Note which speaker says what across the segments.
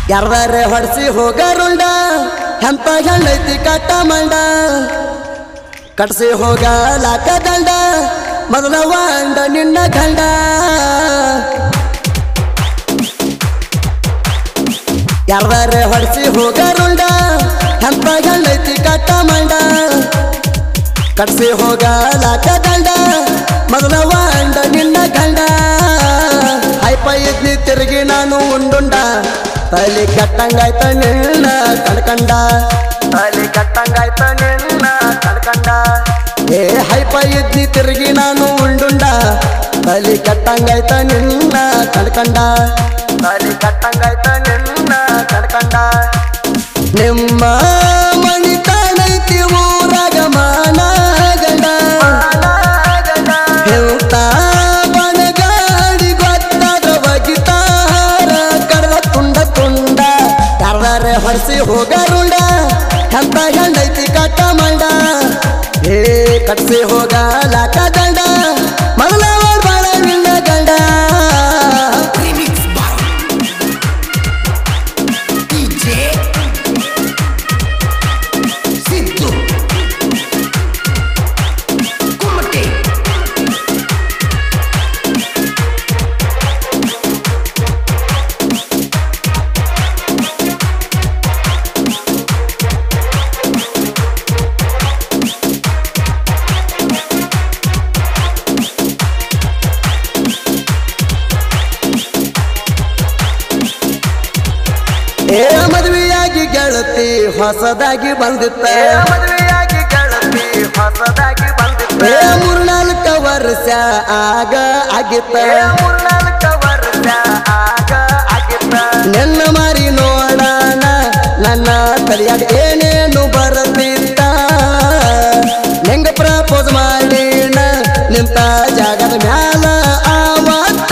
Speaker 1: ಯಾರ್ದಾರೆ ಹೊಡ್ಸಿ ಹೋಗಾರುಂಡ ಎಂತ ಹೆಣ್ಣೈತಿ ಕಟ್ಟ ಮಂಡ ಕಟ್ಸಿ ಹೋಗ ಲಾಕ ದಂಡ ಮೊದಲ ವಾಂಡ ನಿನ್ನ ಗಂಡ ಯಾರ್ದಾರೆ ಹೊಡ್ಸಿ ಹೋಗಾರುಂಡ ಎಂತ ಹೆಣ್ಣೈತಿ ಕಟ್ಟ ಮಂಡ ಕಟ್ಸಿ ಹೋಗ ಲಾಕ ದಂಡ ಮೊದಲ ವಾಂಡ ನಿನ್ನ ಗಂಡ ಹೈಪ ಇದ್ನಿ ತಿರುಗಿ ನಾನು ಉಂಡುಂಡ ತಲೆ ಕಟ್ಟಂಗಾಯ್ತ ನಿನ್ನ ಕಣ್ಕಂಡ ತಲೆ ಕಟ್ಟಂಗಾಯ್ತ ನಿನ್ನ ಕಣ್ಕಂಡ ಏ ಹೈಪ ಇದ್ನಿ ತಿರುಗಿ ನಾನು ಉಂಡುಂಡ ತಲೆ ಕಟ್ಟಂಗಾಯ್ತ ನಿನ್ನ ಕಣ್ಕಂಡ ತಲೆ ಕಟ್ಟಂಗಾಯ್ತ ನಿನ್ನ ಕಣ್ಕಂಡ ನಿಮ್ಮ ಮಣಿತಾನೈತಿ ಊರಾಗ ಮಾನಗಂಡ ಹೇಳ್ತ ಬನಗಾಡಿ ಗೊತ್ತಾದ ಬಗಿತಾರ ಕಡದ ತುಂಡ ತುಂಡ ಕರ್ದಾರೆ ಹೊರಿಸಿ ಹೋಗಾರುಂಡ ಎಂತ ಹೆಣ್ಣೈತಿ ಕಟ್ಟ ಮಂಡ ಏ ಕಟ್ಸಿ ಹೋಗ ಲಾಕ ದಂಡ ಮೊದಲ ಬಾಳ ನಿನ್ನ ಗಂಡ
Speaker 2: Remix by DJ Siddu Kumate
Speaker 1: ಏ ಮದುವೆಯಾಗಿ ಗೆಳತಿ ಹೊಸದಾಗಿ ಬಂದಿತ್ತ ಮದುವೆಯಾಗಿ ಗೆಳತಿ ಹೊಸದಾಗಿ ಬಂದಿತ್ತ ಏ ಮೂರ್ನಾಲ್ಕ ವರ್ಷ ಆಗ ಆಗಿತ್ತ ಮೂರ್ನಾಲ್ಕ ವರ್ಷ ಆಗ ಆಗಿತ್ತ ನಿನ್ನ ಮಾರಿ ನೋಡಣ ನನ್ನ ತಲೆಯಾಗ ಏನೇನು ಬರತಿತ್ತ ಹೆಂಗ ಪ್ರಪೋಸ್ ಮಾಡಿನ ನಿಂತ ಜಾಗದ ಮ್ಯಾಲ ಆವತ್ತ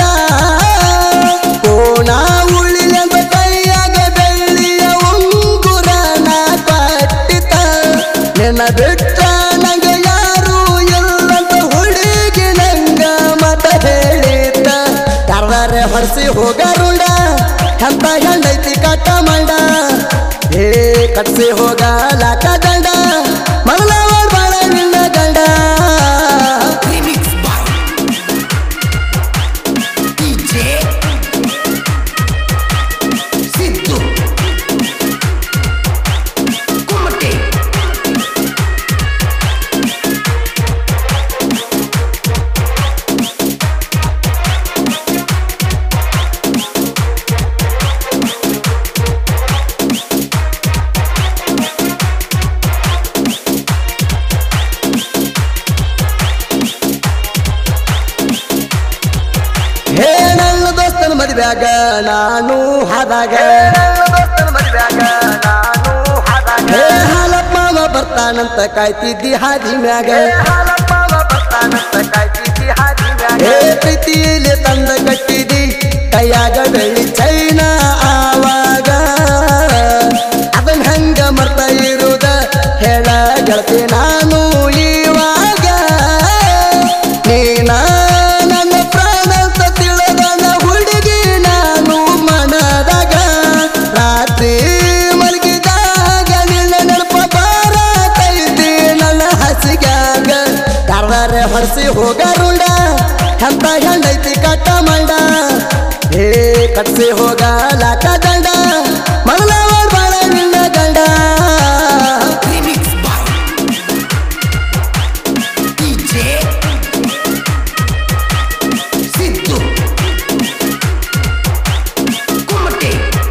Speaker 1: ಕೋಣ ಉಳಿಲೆಂದ ಕೈಯಾಗ ಬೆಳ್ಳಿಯ ಉಂಗುರನ ಕಟ್ಟಿತ ನಿನ್ನ ಬಿಟ್ಟ ನಂಗೆ ಯಾರು ಇಲ್ಲಂತ ಹುಡುಗಿ ನಂಗ ಮತ ಹೇಳಿತ ಕರ್ದಾರೆ ಹೊರಿಸಿ ಹೋಗಾರುಂಡ ಎಂತ ಹೆಣ್ಣೈತಿ ಕಟ್ಟ ಮಂಡ ಏ ಕಟ್ಸಿ ಹೋಗ ಲಾಕ ದಂಡ ಮೊದಲ ಬಾಳ ನಿನ್ನ ಗಂಡ
Speaker 2: Remix by DJ Siddu Kumate
Speaker 1: ಹೇ ನನ್ನ ದೋಸ್ತನ ಮದುವೆಯಾಗ ನಾನು ಹಾದಾಗ ಹೇ ಹಾಲಪ್ಪ ಮಾವ ಬರ್ತಾನಂತ ಕಾಯ್ತಿದ್ದಿ ಹಾದಿ ಮ್ಯಾಗ ಹೇ ಪ್ರೀತಿಯಲ್ಲಿ ತಂದ ಕಟ್ಟಿದಿ ಕೈಯಾಗ ಬೆಳ್ಳಿ ಚೈನ ಆವಾಗ ಅದನ್ನ ಹಂಗ ಮರ್ತ ಇರುದ ಹೇಳ ಗೆಳತಿ ನಾನು ಇವಾಗ ನೀನ ನನ್ನ ಪ್ರಾಣ ಅಂತ ತಿಳಿದನ ಹುಡುಗಿ ನಾನು ಮನದಾಗ ರಾತ್ರಿ ಮಲಗಿದಾಗ ನಿನ್ನ ನೆನಪ ಬಾರತೈತಿ ನನ್ನ ಹಸಿಗ್ಯಾಗ ಕರ್ದಾರೆ ಹೊರಿಸಿ ಹೋಗಾರುಂಡ ಎಂತ ಹೆಣ್ಣೈತಿ ಕಟ್ಟ ಮಂಡ ಏ ಕಟ್ಸಿ ಹೋಗ ಲಾಕ ದಂಡ ಮೊದಲ ಬಾಳ ನಿನ್ನ ಗಂಡ
Speaker 2: Remix by DJ Siddu Kumate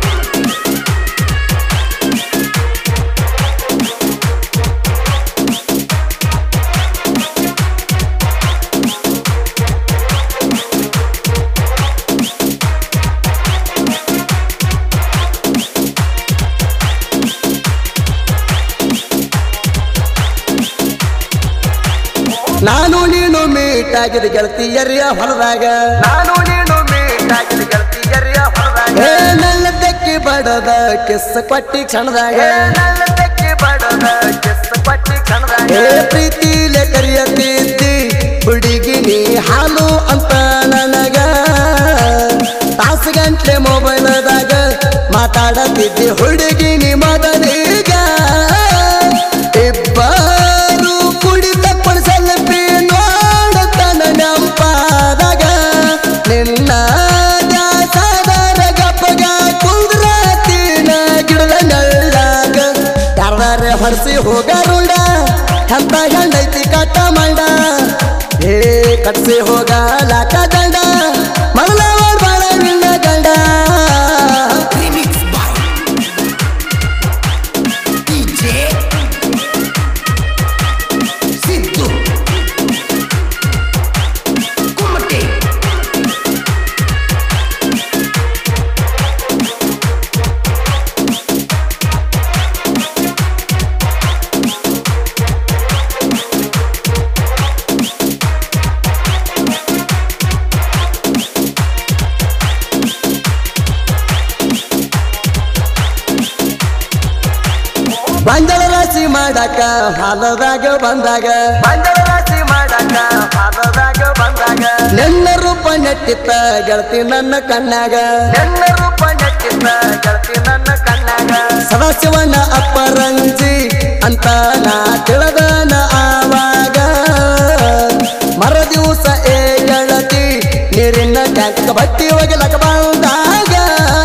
Speaker 1: ನಾನು ನೀನು ಮೀಟ್ ಆಗಿದ ಗೆಳತಿಯರಿಯ ಹೊಲದಾಗ ನಾನು ನೀನು ಮೀಟ್ ಆಗಿದ ಗೆಳತಿಯರಿಯ ಹೊಲದಾಗ ಏ ನನ್ನ ತೆಕ್ಕಿ ಬಡದ ಕಿಸ್ ಕೊಟ್ಟಿ ಕ್ಷಣದಾಗ ನನ್ನ ತೆಕ್ಕಿ ಬಡದ ಕಿಸ್ ಕೊಟ್ಟಿ ಕ್ಷಣದಾಗ ಏ ಪ್ರೀತಿಲೆ ಕರಿಯತಿದ್ದಿ ಹುಡುಗಿ ನೀ ಹಾಲು ಅಂತ ನನಗ ತಾಸು ಗಂಟ್ಲೆ ಮೊಬೈಲ್ದಾಗ ಮಾತಾಡತಿದ್ದೆ ಹುಡುಗಿ ನಿ ಮೊದಲೀಗ ಇಬ್ಬರು ಕುಡಿತ ಸೆಲ್ಫಿ ನೋಡುತ್ತಾನ ನೆಂಪಾದಾಗ ನಿನ್ನ ದಾಸದರ ಗಪ್ಪಗ ಕುಂದ್ರತಿನ ಗಿಡದ ನೆಳ್ಳಾಗ ಯಾರ್ದಾರೆ ಹೊರಸಿ ಹೋಗಾರುಂಡ ಅಂತ ಹೆಂಡೈತಿ ಕಟ್ಟ ಮಂಡ ಏ ಕಟ್ಸಿ ಹೋಗ ಲಾಕ ದಂಡ ಮಗಳವರ್ ಬಾಳ ನಿನ್ನ ಗಂಡ
Speaker 2: Remix by DJ Sidhu Kumate
Speaker 1: ಬಂದಳ ರಾಶಿ ಮಾಡಾಕ ಹಾಲದಾಗ ಬಂದಾಗ ಬಂದಳ ರಾಶಿ ಮಾಡಾಕ ಹಾಲದಾಗ ಬಂದಾಗ ನನ್ನ ರೂಪ ನೆಟ್ಟಿತ್ತ ಗೆಳತಿ ನನ್ನ ಕಣ್ಣಾಗ ನನ್ನ ರೂಪ ನೆಟ್ಟಿತ್ತ ಗೆಳತಿ ನನ್ನ ಕಣ್ಣಾಗ ಸದಾಶಿವನ ಅಪ್ಪರಂಜಿ ಅಂತ ನಾ ತಿಳಿದನ ಆವಾಗ ಮರ ದಿವಸ ಏ ಗೆಳತಿ ನೀರಿನ ಟ್ಯಾಂಕ್ ಬಟ್ಟಿ ಒಗಿಲಕ ಬಂದಾಗ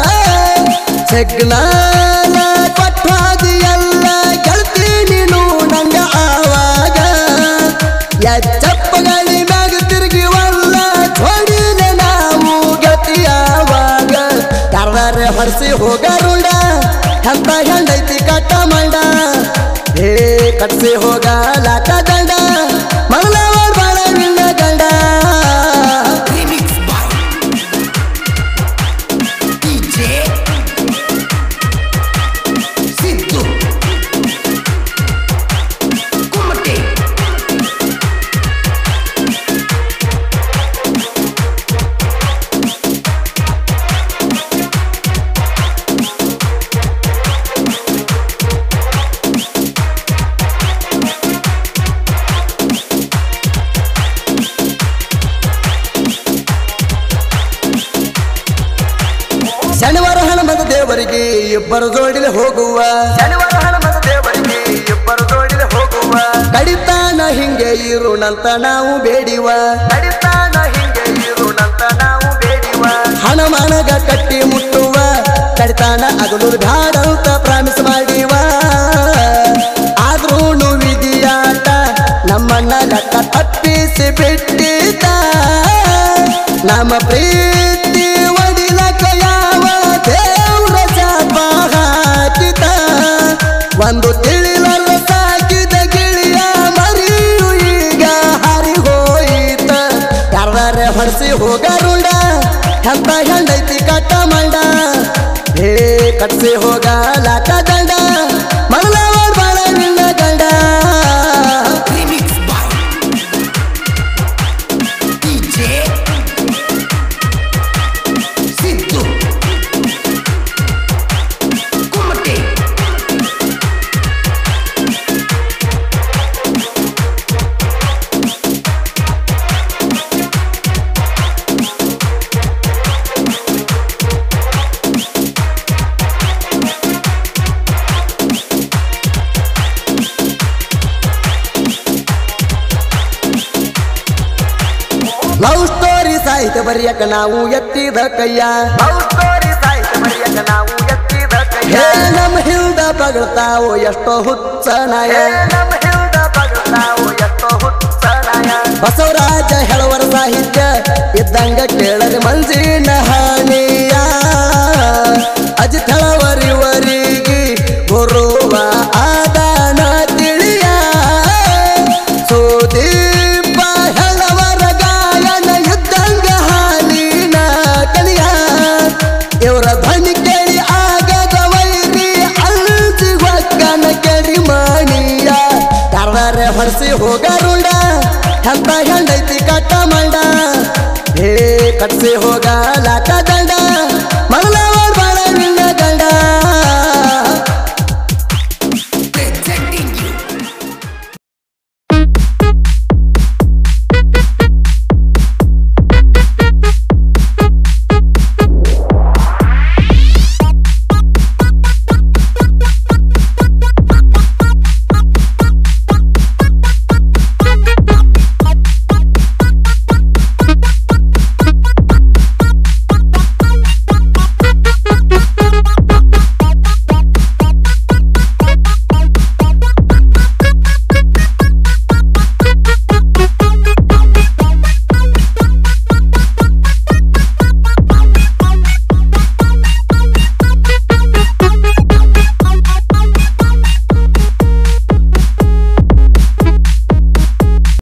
Speaker 1: ಸಿಗ್ನಾಲ ಕೊಟ್ಟಾದಿ ಎಲ್ಲ ಗೆಳತಿ ನೀನು ನಂಗ ಆವಾಗ ಎಚ್ಚಪ್ಪಗಳಿ ಮ್ಯಾಗ ತಿರುಗಿ ಒಲ್ಲ ಹೊಡಿನ ನಾವು ಗೆಳತಿ ಆವಾಗ ಯಾರ್ದಾರೆ ಹೊರಸಿ ಹೋಗಾರುಂಡ ಅಂತ ಹೆಂಡೈತಿ ಕಟ್ಟ ಮಂಡ ಹೇ ಕಟ್ಸಿ ಹೋಗ ಲಾಕ ದಂಡ ಮಗಳವರ್ ಬಾಳ ನಿನ್ನ ಗಂಡ
Speaker 2: Remix by DJ Sidhu Kumate
Speaker 1: ಶನಿವಾರ ಹನುಮದ ದೇವರಿಗೆ ಇಬ್ಬರು ಜೋಡಿಲೆ ಹೋಗುವ ಶನಿವಾರ ಹನುಮದ ದೇವರಿಗೆ ಇಬ್ಬರು ಜೋಡಿಲೆ ಹೋಗುವ ಕಡಿತಾನ ಹಿಂಗೆ ಇರುನಂತ ನಾವು ಬೇಡಿವ ಕಡಿತಾನ ಹಿಂಗೆ ಇರುನಂತ ನಾವು ಬೇಡಿವ ಹನುಮಾನಗ ಕಟ್ಟಿ ಮುಟ್ಟುವ ಕಡಿತಾನ ಅಗಲೂರು ಬ್ಯಾಡಂತ ಪ್ರಾಮಿಸ್ ಮಾಡಿವ ಆದ್ರೂ ವಿಧಿಯಾಟ ನಮ್ಮನ್ನ ಲೆಕ್ಕ ತಪ್ಪಿಸಿ ಬಿಟ್ಟಿದ್ದ ನಮ್ಮ ಪ್ರೀತಿ ಒಡಿಲಕ ಯಾವ ದೇವ್ರ ಶಾಪ ಹಾಕಿದ ಒಂದು ತಿಳಿಲಲ್ಲ ಸಾಕಿದ ಗಿಳಿಯ ಮರಿಯು ಈಗ ಹರಿ ಹೋಯಿತ ಯಾರ್ದಾರೆ ಹೊರಸಿ ಹೋಗಾರುಂಡ ಅಂತ ಹೆಂಡೈತಿ ಕಟ್ಟ ಮಂಡ ಹೇ ಕಟ್ಸಿ ಹೋಗ ಲಾಕ ದಂಡ ಮಗಳವರ್ ಬಾಳ ನಿನ್ನ ಗಂಡ
Speaker 2: Remix by DJ Sidhu Kumate
Speaker 1: love story ಸಾಹಿತ್ಯ ಬರೆಯಕ ನಾವು ಎತ್ತಿದ ಕೈಯ ಲವ್ ಸ್ಟೋರಿ ಸಾಹಿತ್ಯ ಬರೆಯಕ ನಾವು ಎತ್ತಿದ ಕೈಯ ಹೇ ನಮ್ಮ ಹಿಂದ ಬಗಳ್ತಾವು ಎಷ್ಟೋ ಹುಚ್ಚನಾಯ ನಮ್ಮ ಹಿಂದ ಬಗಳ್ತಾವು ಎಷ್ಟೋ ಹುಚ್ಚನಾಯ ಬಸವರಾಜ ಹೇಳುವರ ಸಾಹಿತ್ಯ ಇದ್ದಂಗ ಕೇಳರಿ ಮಂಜಿನ ಹಾನಿಯ ಅಜಿತ್ ಹೇಳವರಿವರಿಗೆ ಗುರುವ ಆದಾನ ತಿಳಿಯ ಸುದೀಪ ಹೇಳವರ ಗಾಯನ ಇದ್ದಂಗ ಹಾಲಿನ ಕಲಿಯ ಇವರ ಧ್ವನಿ ಕೇಳಿ ಆಗದ ವೈರಿ ಅಲ್ಸಿ ಒಕ್ಕನ ಕೇಳಿ ಮಣಿಯ ಯಾರ್ದಾರೆ ಹೊರಸಿ ಹೋಗಾರುಂಡ ಅಂತ ಹೆಂಡೈತಿ ಕಟ್ಟ ಮಂಡ ಹೇ ಕಟ್ಸಿ ಹೋಗ